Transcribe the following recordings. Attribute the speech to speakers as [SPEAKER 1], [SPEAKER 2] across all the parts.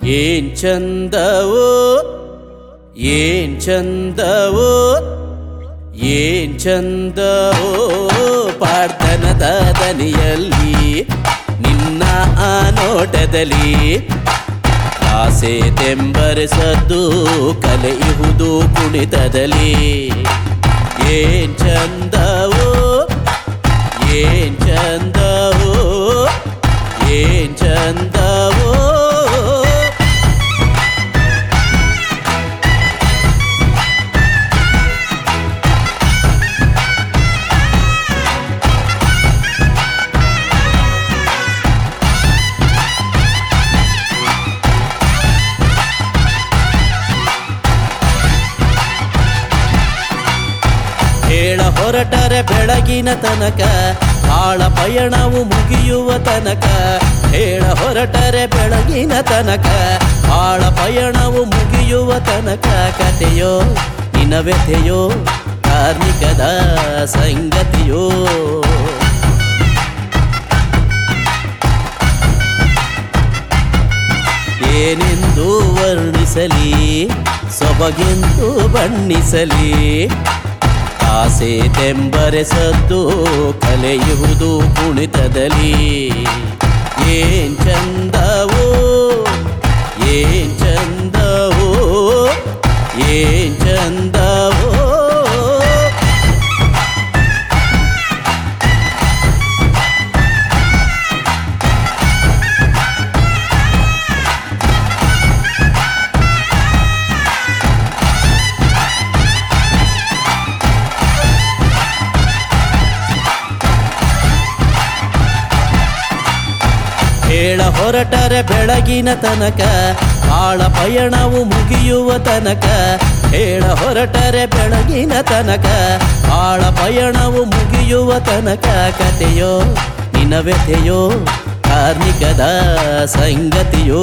[SPEAKER 1] ಏನ್ ಚಂದವೋ ಏನ್ ಚಂದವೋ ಏನ್ ಚಂದವೋ ಪಾಡ್ತನದ ದನಿಯಲ್ಲಿ ನಿನ್ನ ಆ ನೋಟದಲ್ಲಿ ಆಸೆ ತೆಂಬರಿಸದ್ದು ಕಲೆಯುವುದು ಕುಣಿತದಲ್ಲಿ ಏನ್ ಚಂದವೋ ಏನ್ ಚಂದವೋ ಏನ್ ಚಂದವೋ ಹೇಳ ಹೊರಟರೆ ಬೆಳಗಿನ ತನಕ ಆಳ ಪಯಣವು ಮುಗಿಯುವ ತನಕ ಹೇಳ ಹೊರಟರೆ ಬೆಳಗಿನ ತನಕ ಆಳ ಪಯಣವು ಮುಗಿಯುವ ತನಕ ಕತೆಯೋ ನಿನವೆತೆಯೋ ಕಾರ್ಮಿಕದ ಸಂಗತಿಯೋ ಏನೆಂದು ವರ್ಣಿಸಲಿ ಸೊಬಗೆಂದು ಬಣ್ಣಿಸಲಿ ಆಸೆ ತೆಂಬರೆಸದ್ದು ಕಲೆಯುವುದು ಕುಣಿತದಲ್ಲಿ ಏನ್ ಚಂದವೋ ಏನ್ ಚಂದವೋ ಏನ್ ಚಂದವೋ ಹೇಳ ಹೊರಟರೆ ಬೆಳಗಿನ ತನಕ ಆಳ ಪಯಣವು ಮುಗಿಯುವ ತನಕ ಹೇಳ ಹೊರಟರೆ ಬೆಳಗಿನ ತನಕ ಆಳ ಪಯಣವು ಮುಗಿಯುವ ತನಕ ಕತೆಯೋ ನಿನವೆತೆಯೋ ಕಾರ್ಮಿಕದ ಸಂಗತಿಯೋ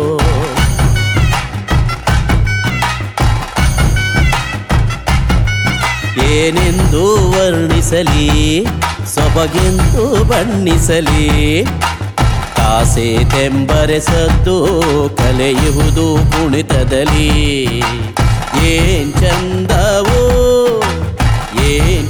[SPEAKER 1] ಏನೆಂದು ವರ್ಣಿಸಲಿ ಸೊಬಗೆಂದು ಬಣ್ಣಿಸಲಿ ಆಸೆ ತೆಂಬರೆಸದ್ದು ಕಲೆಯುವುದು ಕುಣಿತದಲ್ಲಿ ಏನ್ ಚಂದವೋ ಏನ್